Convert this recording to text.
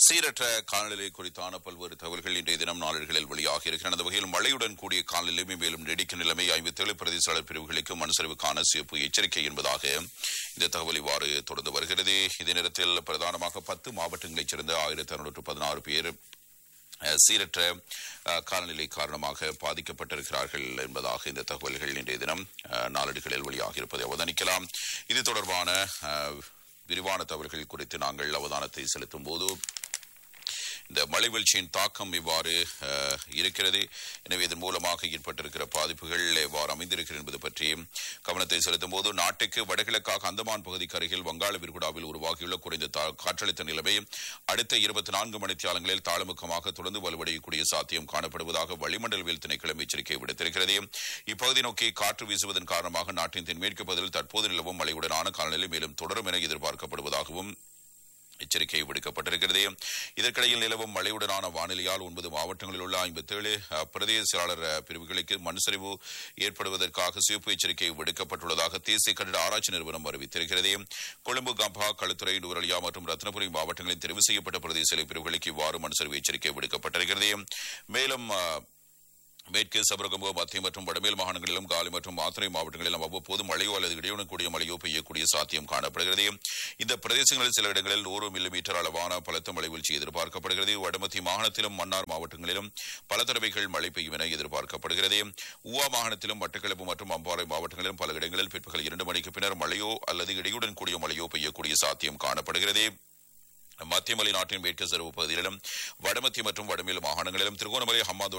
சீரற்ற காலநிலை குறித்தான பல்வேறு தகவல்கள் இன்றைய தினம் நாளிதழ்களில் வெளியாக இருக்கிறது அந்த வகையில் மழையுடன் கூடிய காலநிலைமை மேலும் நீடிக்கும் நிலைமை ஐம்பத்தேழு பிரதேசாளர் பிரிவுகளுக்கு மண்சரிவுக்கான சிறப்பு எச்சரிக்கை என்பதாக இந்த தகவல் இவ்வாறு தொடர்ந்து வருகிறது இதே நேரத்தில் பிரதானமாக பத்து மாவட்டங்களைச் சேர்ந்த ஆயிரத்தி அறுநூற்று பதினாறு பேர் அஹ், சீரற்ற அஹ், காலநிலை காரணமாக பாதிக்கப்பட்டிருக்கிறார்கள் என்பதாக இந்த தகவல்கள் இன்றைய தினம் அஹ், நாளேடுகளில் வெளியாக இருப்பதை அவதானிக்கலாம் இது தொடர்பான அஹ், விரிவான தகவல்கள் குறித்து நாங்கள் அவதானத்தை செலுத்தும் போது இந்த மழை வீழ்ச்சியின் தாக்கம் இவ்வாறு அஹ், இருக்கிறது எனவே இதன் மூலமாக ஏற்பட்டிருக்கிற பாதிப்புகள் எவ்வாறு அமைந்திருக்கிறது என்பது பற்றி கவனத்தை செலுத்தும் போது நாட்டுக்கு வடகிழக்காக அந்தமான் பகுதிக்கு அருகில் வங்காள விரிகுடாவில் உருவாகியுள்ள குறைந்த தா- காற்றழுத்த நிலைமை அடுத்த இருபத்தி நான்கு மணித்தியாலங்களில் தாழ்முகமாக தொடர்ந்து வலுவடையக்கூடிய சாத்தியம் காணப்படுவதாக வளிமண்டலவியல் திணைக்களம் எச்சரிக்கை விடுத்திருக்கிறது இப்பகுதி நோக்கி காற்று வீசுவதன் காரணமாக நாட்டின் தென்மேற்கு பகுதியில் தற்போது நிலவும் மழையுடனான காலநிலை மேலும் தொடரும் என எதிர்பார்க்கப்படுவதாகவும் எச்சரிக்கை விடுக்கப்பட்டிருக்கிறது இதற்கிடையில் நிலவும் மழையுடனான வானிலையால் ஒன்பது மாவட்டங்களில் உள்ள ஐம்பத்தேழு பிரதேச செயலாளர் அஹ், பிரிவுகளுக்கு மண் சரிவு ஏற்படுவதற்காக சிவப்பு எச்சரிக்கை விடுக்கப்பட்டுள்ளதாக தேசிய கட்டிட ஆராய்ச்சி நிறுவனம் அறிவித்திருக்கிறது கொழும்பு கம்பா களுத்துறை நூரலியா மற்றும் ரத்னபுரி மாவட்டங்களின் தெரிவு செய்யப்பட்ட பிரதேச செயலர் பிரிவுகளுக்கு இவ்வாறு மண் சரிவு எச்சரிக்கை விடுக்கப்பட்டிருக்கிறது மேலும் அஹ், மேற்கு சபரகம்பு மத்திய மற்றும் வடமேல் மாகாணங்களிலும் காலி மற்றும் மாத்திரை மாவட்டங்களிலும் அவ்வப்போது மழையோ அல்லது இடையுடன் கூடிய மழையோ பெய்யக்கூடிய சாத்தியம் காணப்படுகிறது இந்த பிரதேசங்களில் சில இடங்களில் நூறு மில்லிமீட்டர் அளவான பலத்த மழை வீழ்ச்சி எதிர்பார்க்கப்படுகிறது வடமத்திய மாகாணத்திலும் மன்னார் மாவட்டங்களிலும் பல தடவைகள் மழை பெய்யும் என எதிர்பார்க்கப்படுகிறது ஊவா மாகாணத்திலும் மட்டக்களப்பு மற்றும் அம்பாறை மாவட்டங்களிலும் பல இடங்களில் பிற்பகல் இரண்டு மணிக்கு பின்னர் மழையோ அல்லது இடையுடன் கூடிய மழையோ பெய்யக்கூடிய சாத்தியம் காணப்படுகிறது மத்திய மலை நாட்டின் மேற்கு சரிவு பகுதிகளிலும் வடமத்திய மற்றும் வடமேல் மாகாணங்களிலும் திருகோணமலை ஹம்மாந்தோட்டை